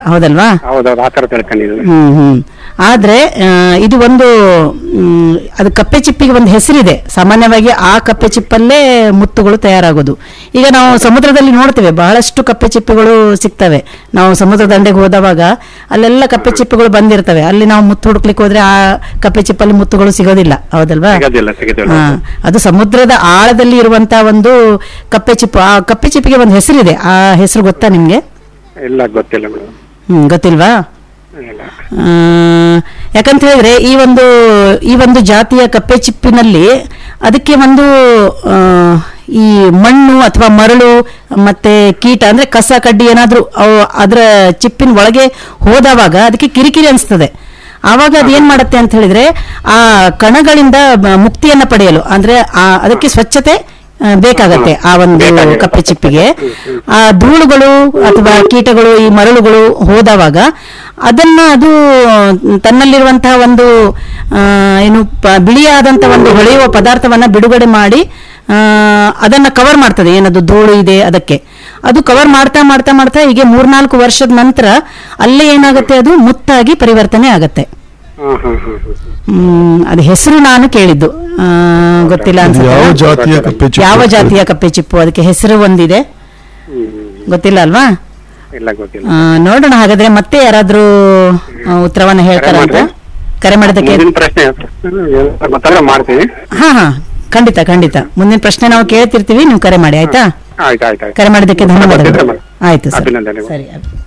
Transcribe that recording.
ಹೌದಲ್ವಾ ಹೌದೌದು ಆ ತರ ತಿಳ್ಕೊಂಡಿದ್ವಿ ಹ್ಮ್ ಹ್ಮ್ ಆದ್ರೆ ಆ, ಇದು ಒಂದು ಮ್, ಅದು ಕಪ್ಪೆ ಚಿಪ್ಪಿಗೆ ಒಂದು ಹೆಸರಿದೆ ಸಾಮಾನ್ಯವಾಗಿ ಆ ಕಪ್ಪೆ ಚಿಪ್ಪಲ್ಲೇ ಮುತ್ತುಗಳು ತಯಾರಾಗೋದು ಈಗ ನಾವು ಸಮುದ್ರದಲ್ಲಿ ನೋಡ್ತೇವೆ ಬಹಳಷ್ಟು ಕಪ್ಪೆ ಚಿಪ್ಪುಗಳು ಸಿಗ್ತವೆ ನಾವು ಸಮುದ್ರ ದಂಡೆಗೆ ಹೋದವಾಗ ಅಲ್ಲೆಲ್ಲ ಕಪ್ಪೆ ಚಿಪ್ಪುಗಳು ಬಂದಿರ್ತವೆ ಅಲ್ಲಿ ನಾವು ಮುತ್ತು ಹುಡುಕ್ಲಿಕ್ಕೆ ಹೋದ್ರೆ ಆ ಕಪ್ಪೆ ಚಿಪ್ಪಲ್ಲಿ ಮುತ್ತುಗಳು ಸಿಗೋದಿಲ್ಲ ಹೌದಲ್ವಾ ಸಿಗೋದಿಲ್ಲ ಸಿಗೋದಿಲ್ಲ ಹಾ, ಅದು ಸಮುದ್ರದ ಆಳದಲ್ಲಿ ಇರುವಂತ ಒಂದು ಕಪ್ಪೆ ಚಿಪ್ಪು ಆ ಕಪ್ಪೆ ಚಿಪ್ಪಿಗೆ ಒಂದು ಹೆಸರಿದೆ ಆ ಹೆಸರು ಗೊತ್ತಾ ನಿಮ್ಗೆ ಇಲ್ಲ ಗೊತ್ತಿಲ್ಲ ಮೇಡಮ್ ಹ್ಮ್ ಗೊತ್ತಿಲ್ವಾ ಇಲ್ಲ ಆ, ಯಾಕಂತ ಹೇಳಿದ್ರೆ ಈ ಒಂದು ಈ ಒಂದು ಜಾತಿಯ ಕಪ್ಪೆ ಚಿಪ್ಪಿನಲ್ಲಿ ಅದಕ್ಕೆ ಒಂದು ಆ, ಈ ಮಣ್ಣು ಅಥವಾ ಮರಳು ಮತ್ತೆ ಕೀಟ ಅಂದ್ರೆ ಕಸ ಕಡ್ಡಿ ಏನಾದ್ರೂ ಅವು ಅದರ ಚಿಪ್ಪಿನ ಒಳಗೆ ಹೋದವಾಗ ಅದಕ್ಕೆ ಕಿರಿಕಿರಿ ಅನಿಸ್ತದೆ ಆವಾಗ ಅದು ಏನ್ ಮಾಡುತ್ತೆ ಅಂತ ಹೇಳಿದ್ರೆ ಆ ಕಣಗಳಿಂದ ಬ- ಮುಕ್ತಿಯನ್ನ ಪಡೆಯಲು ಅಂದ್ರೆ ಆ ಅದಕ್ಕೆ ಸ್ವಚ್ಛತೆ ಆ, ಬೇಕಾಗತ್ತೆ ಆ ಒಂದು ಬೇಕಾಗಿದೆ. ಕಪ್ಪೆ ಚಿಪ್ಪಿಗೆ ಆ ಧೂಳುಗಳು ಅಥವಾ ಕೀಟಗಳು ಈ ಮರಳುಗಳು ಹೋದವಾಗ ಅದನ್ನ ಅದು ತನ್ನಲ್ಲಿರುವಂತಹ ಒಂದು ಆ, ಏನು ಪ- ಬಿಳಿಯಾದಂತ ಒಂದು ಹೊಳೆಯುವ ಪದಾರ್ಥವನ್ನ ಬಿಡುಗಡೆ ಮಾಡಿ ಆ, ಅದನ್ನ ಕವರ್ ಮಾಡ್ತದೆ ಏನದು ಧೂಳು ಇದೆ ಅದಕ್ಕೆ ಅದು ಕವರ್ ಮಾಡ್ತಾ ಮಾಡ್ತಾ ಮಾಡ್ತಾ ಹೀಗೆ ಮೂರ್ನಾಲ್ಕು ವರ್ಷದ ನಂತರ ಅಲ್ಲೇ ಏನಾಗುತ್ತೆ ಅದು ಮುತ್ತಾಗಿ ಪರಿವರ್ತನೆ ಆಗತ್ತೆ ಹಾ ಹಾ ಹಾ ಹಾ ಹ್ಮ್ ಅದು ಹೆಸರು ನಾನು ಕೇಳಿದ್ದು ಆ, ಗೊತ್ತಿಲ್ಲ ಇದು ಅನ್ಸುತ್ತೆ ಯಾವ ಜಾತಿಯ ಕಪ್ಪೆ ಚಿಪ್ಪು? ಯಾವ ಜಾತಿಯ ಕಪ್ಪೆ ಚಿಪ್ಪು ಅದಕ್ಕೆ ಹೆಸರು ಒಂದಿದೆ ಹ್ಮ್ ಹ್ಮ್. ಗೊತ್ತಿಲ್ಲ ಅಲ್ವಾ ಇಲ್ಲ ಗೊತ್ತಿಲ್ಲ ಆ, ನೋಡೋಣ ಹಾಗಾದ್ರೆ ಮತ್ತೆ ಯಾರಾದ್ರೂ ಆ, ಉತ್ತರವನ್ನ ಹೇಳ್ತಾರ ಅಂತ ಮಾಡ್ದೆ. ಕರೆ ಮಾಡೋದಕ್ಕೆ ಮುಂದಿನ ಪ್ರಶ್ನೆ ಮತ್ತಂದ್ರೆ ಮಾಡ್ತೀನಿ ಹಾ ಹಾ ಖಂಡಿತ ಖಂಡಿತ ಮುಂದಿನ ಪ್ರಶ್ನೆ ನಾವು ಕೇಳ್ತಿರ್ತೀವಿ ನೀವು ಕರೆ ಮಾಡಿ ಆಯ್ತಾ ಆಯ್ತು ಆಯ್ತು ಆಯ್ತು ಕರೆ ಮಾಡಿದ್ದಕ್ಕೆ ಧನ್ಯವಾದಗಳು ಗೊತ್ತಿದ್ರೆ ಮಾಡಿ. ಆಯ್ತು ಸರ್ ಅಭಿನಂದನೆಗಳು. ಸರಿ